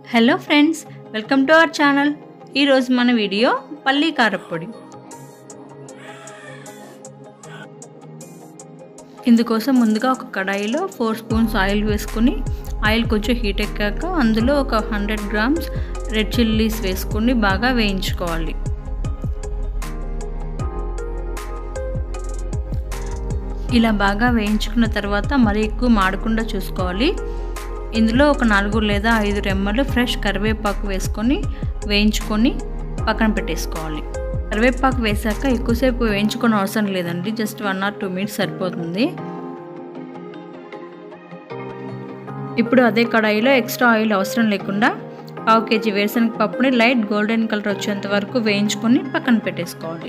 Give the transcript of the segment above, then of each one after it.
hello friends welcome to our channel ఈరోజు మన video పల్లీ కారప్పొడి ఇందుకోసం ముందుగా ఒక కడాయిలో ఫోర్ స్పూన్స్ ఆయిల్ వేసుకొని ఆయిల్ కొంచెం హీట్ ఎక్కాక అందులో ఒక హండ్రెడ్ గ్రామ్స్ రెడ్ చిల్లీస్ వేసుకొని బాగా వేయించుకోవాలి ఇలా బాగా వేయించుకున్న తర్వాత మరీ ఎక్కువ మాడకుండా చూసుకోవాలి ఇందులో ఒక నాలుగు లేదా ఐదు రెమ్మలు ఫ్రెష్ కరివేపాకు వేసుకొని వేయించుకొని పక్కన పెట్టేసుకోవాలి కరివేపాకు వేసాక ఎక్కువసేపు వేయించుకొని అవసరం లేదండి just one or two minutes సరిపోతుంది ఇప్పుడు అదే కడాయిలో ఎక్స్ట్రా ఆయిల్ అవసరం లేకుండా పావు కేజీ వేరుశనగ పప్పుని లైట్ గోల్డెన్ కలర్ వచ్చేంత వరకు వేయించుకొని పక్కన పెట్టేసుకోవాలి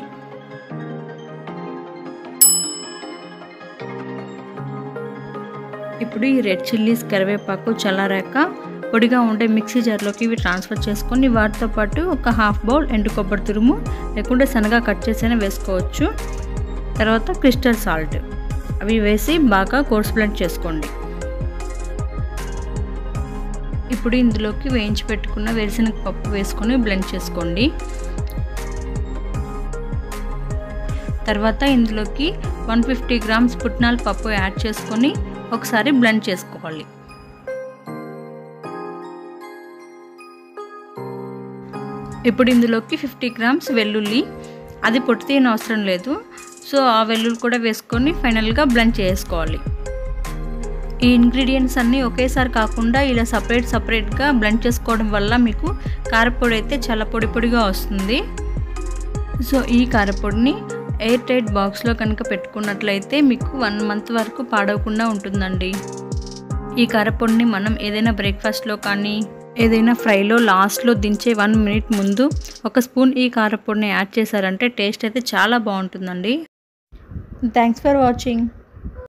ఇప్పుడు ఈ రెడ్ చిల్లీస్ కరివేపాకు చల్లారాక పొడిగా ఉండే మిక్సీ జార్లోకి ఇవి ట్రాన్స్ఫర్ చేసుకొని వాటితో పాటు ఒక హాఫ్ బౌల్ ఎండు కొబ్బరి తురుము లేకుంటే సన్నగా కట్ చేసైనా వేసుకోవచ్చు తర్వాత క్రిస్టల్ సాల్ట్ అవి వేసి బాగా కోర్స్ బ్లెండ్ చేసుకోండి ఇప్పుడు ఇందులోకి వేయించి పెట్టుకున్న వేరుశనగ పప్పు వేసుకొని బ్లెండ్ చేసుకోండి తర్వాత ఇందులోకి వన్ ఫిఫ్టీ గ్రామ్స్ పుట్నాల పప్పు యాడ్ చేసుకొని ఒకసారి బ్లెండ్ చేసుకోవాలి ఇప్పుడు ఇందులోకి ఫిఫ్టీ గ్రామ్స్ వెల్లుల్లి అది పొట్టి తీయని అవసరం లేదు సో ఆ వెల్లుల్లి కూడా వేసుకొని ఫైనల్గా బ్లెండ్ చేసుకోవాలి ఈ ఇంగ్రీడియంట్స్ అన్నీ ఒకేసారి కాకుండా ఇలా సపరేట్ సపరేట్గా బ్లెండ్ చేసుకోవడం వల్ల మీకు కారపొడి అయితే చాలా పొడి పొడిగా వస్తుంది సో ఈ కారపొడిని ఎయిర్ టైట్ బాక్స్లో కనుక పెట్టుకున్నట్లయితే మీకు వన్ మంత్ వరకు పాడవకుండా ఉంటుందండి ఈ కారపొడిని మనం ఏదైనా బ్రేక్ఫాస్ట్లో కానీ ఏదైనా ఫ్రైలో లాస్ట్లో దించే వన్ మినిట్ ముందు ఒక స్పూన్ ఈ కారపొడిని యాడ్ చేశారంటే టేస్ట్ అయితే చాలా బాగుంటుందండి థ్యాంక్స్ ఫర్ వాచింగ్